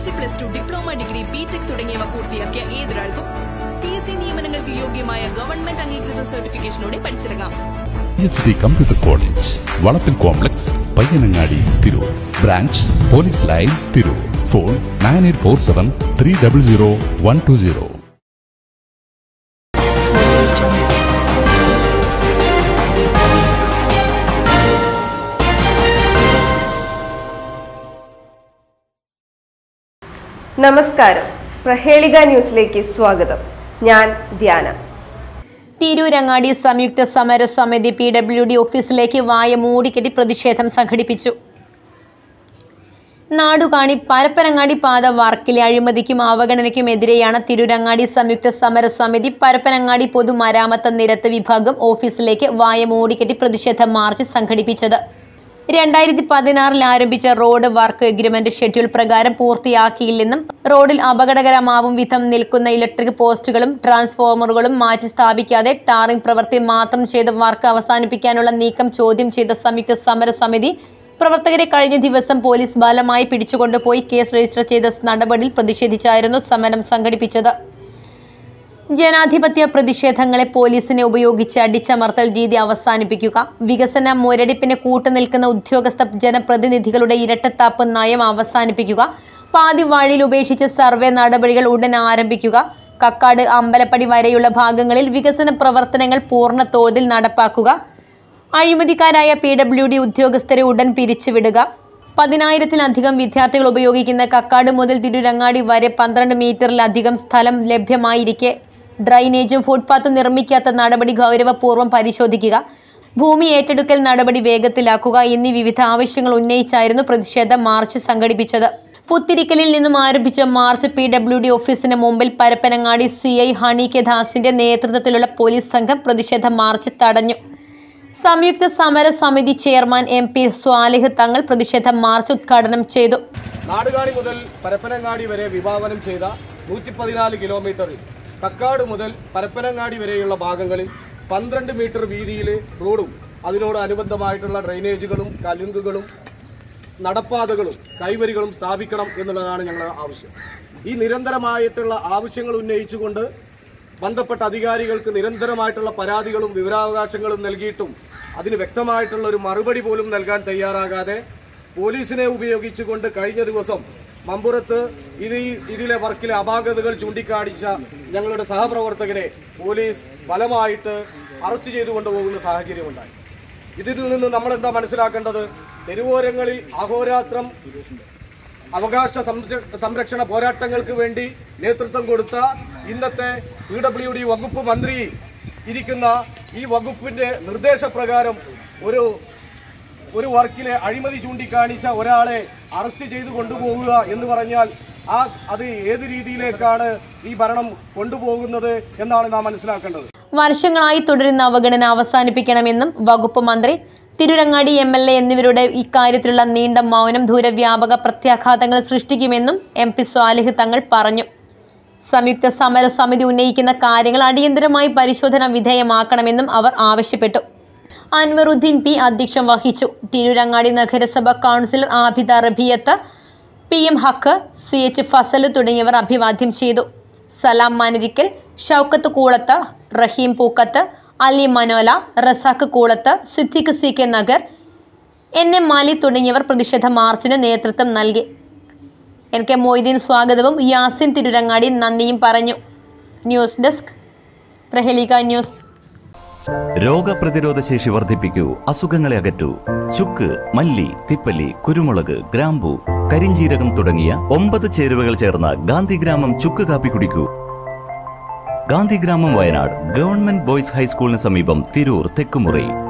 C plus two diploma degree BTech തുടങ്ങിയവ പൂർത്തിയാക്കിയ ഏതൊരാൾക്കും പി എസ് സി നിയമനങ്ങൾക്ക് യോഗ്യമായ ഗവൺമെന്റ് അംഗീകൃത സർട്ടിഫിക്കേഷനോടെ പഠിച്ചിറങ്ങാം എച്ച് ഡി കമ്പ്യൂട്ടർ കോളേജ് വളപ്പിൽ complex Payyanangadi Tirur branch police line Tirur phone nine eight four seven three double zero one two zero നമസ്കാരം പ്രഹേളിക ന്യൂസിലേക്ക് സ്വാഗതം ഞാൻ ധ്യാന തിരൂരങ്ങാടി സംയുക്ത സമര സമിതി പി ഡബ്ല്യു ഡി ഓഫീസിലേക്ക് വായ മൂടിക്കെട്ടി പ്രതിഷേധം സംഘടിപ്പിച്ചു നാടുകാണി പരപ്പനങ്ങാടി പാത വർക്കിലെ അഴിമതിക്കും അവഗണനയ്ക്കുമെതിരെയാണ് തിരൂരങ്ങാടി സംയുക്ത സമര സമിതി പരപ്പനങ്ങാടി പൊതുമരാമത്ത് നിരത്ത് വിഭാഗം ഓഫീസിലേക്ക് വായ മൂടിക്കെട്ടി പ്രതിഷേധ മാർച്ച് സംഘടിപ്പിച്ചത് രണ്ടായിരത്തി പതിനാറിൽ ആരംഭിച്ച റോഡ് വർക്ക് എഗ്രിമെന്റ് ഷെഡ്യൂൾ പ്രകാരം പൂർത്തിയാക്കിയില്ലെന്നും റോഡിൽ അപകടകരമാവും വിധം നിൽക്കുന്ന ഇലക്ട്രിക് പോസ്റ്റുകളും ട്രാൻസ്ഫോമറുകളും മാറ്റി സ്ഥാപിക്കാതെ ടാറിംഗ് പ്രവൃത്തി മാത്രം ചെയ്ത് വർക്ക് അവസാനിപ്പിക്കാനുള്ള നീക്കം ചോദ്യം ചെയ്ത സംയുക്ത സമര സമിതി പ്രവർത്തകരെ കഴിഞ്ഞ ദിവസം പോലീസ് ബലമായി പിടിച്ചുകൊണ്ടുപോയി കേസ് രജിസ്റ്റർ ചെയ്ത നടപടിയിൽ പ്രതിഷേധിച്ചായിരുന്നു സമരം സംഘടിപ്പിച്ചത് ജനാധിപത്യ പ്രതിഷേധങ്ങളെ പോലീസിനെ ഉപയോഗിച്ച് അടിച്ചമർത്തൽ രീതി അവസാനിപ്പിക്കുക വികസന മുരടിപ്പിന് കൂട്ടുനിൽക്കുന്ന ഉദ്യോഗസ്ഥ ജനപ്രതിനിധികളുടെ ഇരട്ടത്താപ്പ് നയം അവസാനിപ്പിക്കുക പാതി വഴിയിൽ ഉപേക്ഷിച്ച് സർവേ നടപടികൾ ഉടൻ ആരംഭിക്കുക കക്കാട് അമ്പലപ്പടി വരെയുള്ള ഭാഗങ്ങളിൽ വികസന പ്രവർത്തനങ്ങൾ പൂർണ്ണ തോതിൽ നടപ്പാക്കുക അഴിമതിക്കാരായ പി ഡബ്ല്യു ഡി ഉദ്യോഗസ്ഥരെ ഉടൻ പിരിച്ചുവിടുക പതിനായിരത്തിലധികം വിദ്യാർത്ഥികൾ ഉപയോഗിക്കുന്ന കക്കാട് മുതൽ തിരുരങ്ങാടി വരെ പന്ത്രണ്ട് മീറ്ററിലധികം സ്ഥലം ലഭ്യമായിരിക്കെ ഡ്രൈനേജും ഫുട്പാത്തും നിർമ്മിക്കാത്ത നടപടി ഗൗരവപൂർവ്വം പരിശോധിക്കുക ഭൂമി ഏറ്റെടുക്കൽ നടപടി വേഗത്തിലാക്കുക എന്നീ വിവിധ ആവശ്യങ്ങൾ ഉന്നയിച്ചായിരുന്നു പ്രതിഷേധ മാർച്ച് സംഘടിപ്പിച്ചത് പുത്തിരിക്കലിൽ നിന്നും ആരംഭിച്ച മാർച്ച് പി ഡബ്ല്യു ഡി ഓഫീസിന് മുമ്പിൽ Parappanangadi C I Honey K ദാസിന്റെ നേതൃത്വത്തിലുള്ള പോലീസ് സംഘം പ്രതിഷേധ മാർച്ച് തടഞ്ഞു സംയുക്ത സമര സമിതി ചെയർമാൻ എം പി സ്വാലിഹ് തങ്ങൾ പ്രതിഷേധ മാർച്ച് ഉദ്ഘാടനം ചെയ്തു നാടുകാണി മുതൽ പരപ്പനങ്ങാടി വരെ വിഭാവനം ചെയ്ത നൂറ്റി പതിനാല് കിലോമീറ്റർ കക്കാട് മുതൽ പരപ്പനങ്ങാടി വരെയുള്ള ഭാഗങ്ങളിൽ പന്ത്രണ്ട് മീറ്റർ വീതിയിൽ റോഡും അതിനോട് അനുബന്ധമായിട്ടുള്ള ഡ്രെയിനേജുകളും കലുങ്കുകളും നടപ്പാതകളും കൈവരികളും സ്ഥാപിക്കണം എന്നുള്ളതാണ് ഞങ്ങളുടെ ആവശ്യം ഈ നിരന്തരമായിട്ടുള്ള ആവശ്യങ്ങൾ ഉന്നയിച്ചുകൊണ്ട് ബന്ധപ്പെട്ട അധികാരികൾക്ക് നിരന്തരമായിട്ടുള്ള പരാതികളും വിവരാവകാശങ്ങളും നൽകിയിട്ടും അതിന് വ്യക്തമായിട്ടുള്ള ഒരു മറുപടി പോലും നൽകാൻ തയ്യാറാകാതെ പോലീസിനെ ഉപയോഗിച്ചുകൊണ്ട് കഴിഞ്ഞ ദിവസം മമ്പുറത്ത് ഇത് ഈ- ഇതിലെ വർക്കിലെ അപാകതകൾ ചൂണ്ടിക്കാണിച്ച ഞങ്ങളുടെ സഹപ്രവർത്തകരെ പോലീസ് ബലമായിട്ട് അറസ്റ്റ് ചെയ്തു കൊണ്ടുപോകുന്ന സാഹചര്യമുണ്ടായി ഇതിൽ നിന്ന് നമ്മൾ എന്താ മനസ്സിലാക്കേണ്ടത് തെരുവോരങ്ങളിൽ അഹോരാത്രം അവകാശ സംരക്ഷ- സംരക്ഷണ പോരാട്ടങ്ങൾക്ക് വേണ്ടി നേതൃത്വം കൊടുത്ത ഇന്നത്തെ പി ഡബ്ല്യു ഡി വകുപ്പ് മന്ത്രി ഇരിക്കുന്ന ഈ വകുപ്പിന്റെ നിർദ്ദേശപ്രകാരം ഒരു ഒരു വർക്കിലെ അഴിമതി ചൂണ്ടിക്കാണിച്ച ഒരാളെ അറസ്റ്റ് ചെയ്തു കൊണ്ടുപോവുക എന്ന് പറഞ്ഞാൽ ആ അത് ഏത് രീതിയിലേക്കാണ് ഈ ഭരണം കൊണ്ടുപോകുന്നത് എന്നാണ് നാം മനസ്സിലാക്കേണ്ടത് വർഷങ്ങളായി തുടരുന്ന അവഗണന അവസാനിപ്പിക്കണമെന്നും വകുപ്പ് മന്ത്രി തിരുരങ്ങാടി എം എൽ എ എന്നിവരുടെ ഇക്കാര്യത്തിലുള്ള നീണ്ട മൗനം ദൂരവ്യാപക പ്രത്യാഘാതങ്ങൾ സൃഷ്ടിക്കുമെന്നും എം പി സ്വാലിഹ് തങ്ങൾ പറഞ്ഞു സംയുക്ത സമര സമിതി ഉന്നയിക്കുന്ന കാര്യങ്ങൾ അടിയന്തരമായി പരിശോധന വിധേയമാക്കണമെന്നും അവർ ആവശ്യപ്പെട്ടു അൻവറുദ്ദീൻ പി അധ്യക്ഷം വഹിച്ചു തിരുരങ്ങാടി നഗരസഭ councillor Abida Rabiyath P M Haq C H Fasal തുടങ്ങിയവർ അഭിവാദ്യം ചെയ്തു Salam Manarikkal Shoukath Koolath Rahim Pookkath Ali Manola Razak Koolath Siddique C K Nagar N M Mali തുടങ്ങിയവർ പ്രതിഷേധ മാർച്ചിന് നേതൃത്വം നൽകി എൻ കെ മൊയ്തീൻ സ്വാഗതവും യാസിൻ തിരുരങ്ങാടി നന്ദിയും പറഞ്ഞു ന്യൂസ് ഡെസ്ക് പ്രഹലിക ന്യൂസ് രോഗപ്രതിരോധ ശേഷി വർദ്ധിപ്പിക്കൂ അസുഖങ്ങളെ അകറ്റൂ ചുക്ക് മല്ലി തിപ്പല്ലി കുരുമുളക് ഗ്രാമ്പു കരിഞ്ചീരകം തുടങ്ങിയ ഒമ്പത് ചേരുവകൾ ചേർന്ന ഗാന്ധിഗ്രാമം ചുക്ക് കാപ്പി കുടിക്കൂ ഗാന്ധിഗ്രാമം വയനാട് ഗവൺമെന്റ് ബോയ്സ് ഹൈസ്കൂളിന് സമീപം തിരൂർ തെക്കുമുറി